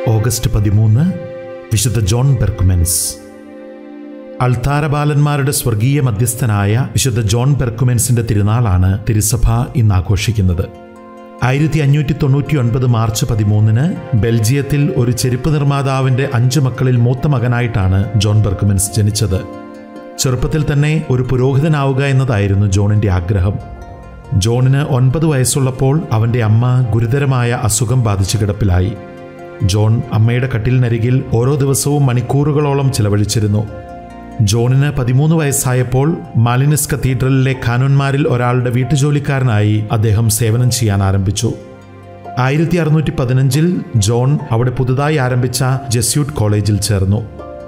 August പതിമൂന്ന് വിശുദ്ധ John ബെർക്കുമെൻസ് അൾത്താരബാലന്മാരുടെ സ്വർഗീയ മധ്യസ്ഥനായ വിശുദ്ധ ജോൺ ബെർക്കുമെൻസിന്റെ തിരുനാളാണ് തിരുസഭ ഇന്ന് ആഘോഷിക്കുന്നത് ആയിരത്തി അഞ്ഞൂറ്റി തൊണ്ണൂറ്റി ഒൻപത് മാർച്ച് പതിമൂന്നിന് ബെൽജിയത്തിൽ ഒരു ചെരുപ്പ് നിർമ്മാതാവിന്റെ അഞ്ച് മക്കളിൽ മൂത്ത മകനായിട്ടാണ് ജോൺ ബെർക്കുമെൻസ് ജനിച്ചത് ചെറുപ്പത്തിൽ തന്നെ ഒരു പുരോഹിതനാവുക എന്നതായിരുന്നു ജോണിന്റെ ആഗ്രഹം ജോണിന് ഒൻപത് വയസ്സുള്ളപ്പോൾ അവന്റെ അമ്മ ഗുരുതരമായ അസുഖം ബാധിച്ചു കിടപ്പിലായി ജോൺ അമ്മയുടെ കട്ടിലിനരികിൽ ഓരോ ദിവസവും മണിക്കൂറുകളോളം ചിലവഴിച്ചിരുന്നു ജോണിന് പതിമൂന്ന് വയസ്സായപ്പോൾ മാലിനിസ് കത്തീഡ്രലിലെ ഖാനോന്മാരിൽ ഒരാളുടെ വീട്ടുജോലിക്കാരനായി അദ്ദേഹം സേവനം ചെയ്യാൻ ആരംഭിച്ചു ആയിരത്തി അറുന്നൂറ്റി പതിനഞ്ചിൽ ജോൺ അവിടെ പുതുതായി ആരംഭിച്ച ജെസ്യൂട്ട് കോളേജിൽ ചേർന്നു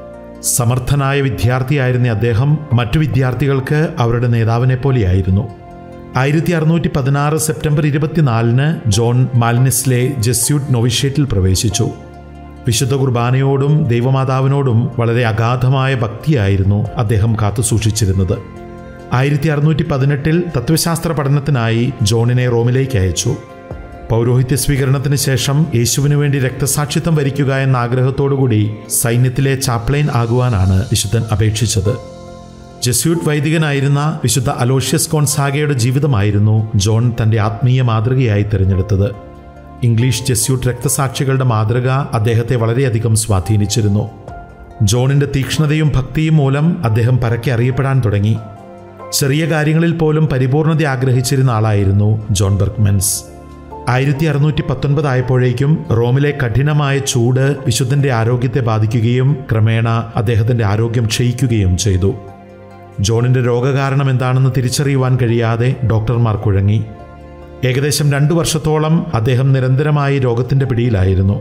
സമർത്ഥനായ വിദ്യാർത്ഥിയായിരുന്ന അദ്ദേഹം മറ്റു വിദ്യാർത്ഥികൾക്ക് അവരുടെ നേതാവിനെ പോലെയായിരുന്നു ആയിരത്തി അറുന്നൂറ്റി പതിനാറ് സെപ്റ്റംബർ ഇരുപത്തിനാലിന് ജോൺ മാലിനിസിലെ ജെസ്യൂട്ട് നൊവിഷ്യേറ്റിൽ പ്രവേശിച്ചു വിശുദ്ധ കുർബാനയോടും ദൈവമാതാവിനോടും വളരെ അഗാധമായ ഭക്തിയായിരുന്നു അദ്ദേഹം കാത്തുസൂക്ഷിച്ചിരുന്നത് ആയിരത്തി അറുന്നൂറ്റി പതിനെട്ടിൽ തത്വശാസ്ത്ര പഠനത്തിനായി ജോണിനെ റോമിലേക്ക് അയച്ചു പൗരോഹിത്യ സ്വീകരണത്തിന് ശേഷം യേശുവിനു വേണ്ടി രക്തസാക്ഷിത്വം വരിക്കുക എന്ന ആഗ്രഹത്തോടുകൂടി സൈന്യത്തിലെ ചാപ്ലൈൻ ആകുവാനാണ് വിശുദ്ധൻ അപേക്ഷിച്ചത് ജസ്യൂട്ട് വൈദികനായിരുന്ന വിശുദ്ധ അലോഷ്യസ് കോൺസാഗയുടെ ജീവിതമായിരുന്നു ജോൺ തന്റെ ആത്മീയ മാതൃകയായി തിരഞ്ഞെടുത്തത് ഇംഗ്ലീഷ് ജസ്യൂട്ട് രക്തസാക്ഷികളുടെ മാതൃക അദ്ദേഹത്തെ വളരെയധികം സ്വാധീനിച്ചിരുന്നു ജോണിന്റെ തീക്ഷ്ണതയും ഭക്തിയും മൂലം അദ്ദേഹം പരക്കെ അറിയപ്പെടാൻ തുടങ്ങി ചെറിയ കാര്യങ്ങളിൽ പോലും പരിപൂർണത ആഗ്രഹിച്ചിരുന്ന ആളായിരുന്നു ജോൺ ബെർഗ്മെൻസ് ആയിരത്തി അറുന്നൂറ്റി പത്തൊൻപത് ആയപ്പോഴേക്കും റോമിലെ കഠിനമായ ചൂട് വിശുദ്ധന്റെ ആരോഗ്യത്തെ ബാധിക്കുകയും ക്രമേണ അദ്ദേഹത്തിന്റെ ആരോഗ്യം ക്ഷയിക്കുകയും ചെയ്തു ജോണിന്റെ രോഗകാരണം എന്താണെന്ന് തിരിച്ചറിയുവാൻ കഴിയാതെ ഡോക്ടർമാർ കുഴങ്ങി ഏകദേശം രണ്ടു വർഷത്തോളം അദ്ദേഹം നിരന്തരമായി രോഗത്തിന്റെ പിടിയിലായിരുന്നു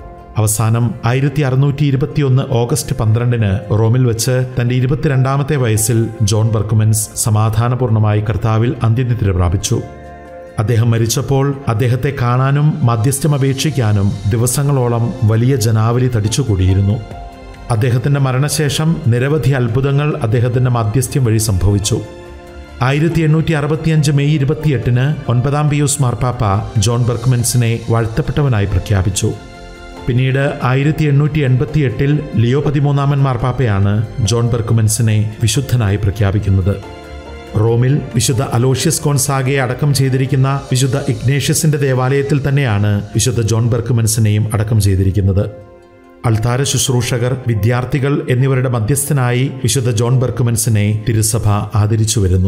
അവസാനം ആയിരത്തി അറുന്നൂറ്റി ഇരുപത്തിയൊന്ന് ഓഗസ്റ്റ് പന്ത്രണ്ടിന് റോമിൽ വെച്ച് തന്റെ ഇരുപത്തിരണ്ടാമത്തെ വയസ്സിൽ ജോൺ ബർക്കുമെൻസ് സമാധാനപൂർണമായി കർത്താവിൽ അന്ത്യനിദ്ര പ്രാപിച്ചു അദ്ദേഹം മരിച്ചപ്പോൾ അദ്ദേഹത്തെ കാണാനും മധ്യസ്ഥം അപേക്ഷിക്കാനും ദിവസങ്ങളോളം വലിയ ജനാവലി തടിച്ചുകൂടിയിരുന്നു അദ്ദേഹത്തിന്റെ മരണശേഷം നിരവധി അത്ഭുതങ്ങൾ അദ്ദേഹത്തിന്റെ മധ്യസ്ഥ്യം വഴി സംഭവിച്ചു ആയിരത്തി എണ്ണൂറ്റി അറുപത്തിയഞ്ച് മെയ് ഇരുപത്തിയെട്ടിന് ഒൻപതാം പിയൂസ് മാർപ്പാപ്പ ജോൺ ബെർക്ക്മെൻസിനെ വാഴ്ത്തപ്പെട്ടവനായി പ്രഖ്യാപിച്ചു പിന്നീട് ആയിരത്തി എണ്ണൂറ്റി എൺപത്തി എട്ടിൽ ലിയോ പതിമൂന്നാമൻ മാർപ്പാപ്പയാണ് ജോൺ ബെർക്കുമെൻസിനെ വിശുദ്ധനായി പ്രഖ്യാപിക്കുന്നത് റോമിൽ വിശുദ്ധ അലോഷ്യസ് കോൺസാഗയെ അടക്കം ചെയ്തിരിക്കുന്ന വിശുദ്ധ ഇഗ്നേഷ്യസിന്റെ ദേവാലയത്തിൽ തന്നെയാണ് വിശുദ്ധ ജോൺ ബെർക്കുമെൻസിനെയും അടക്കം ചെയ്തിരിക്കുന്നത് അൾത്താര ശുശ്രൂഷകർ വിദ്യാർത്ഥികൾ എന്നിവരുടെ മധ്യസ്ഥനായി വിശുദ്ധ ജോൺ ബെർക്കുമെൻസിനെ തിരുസഭ ആദരിച്ചു വരുന്നു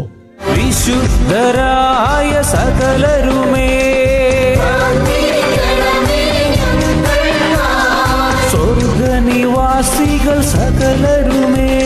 വിശുദ്ധരായ സകലരുമേ സ്വർഗനിവാസികൾ സകലരുമേ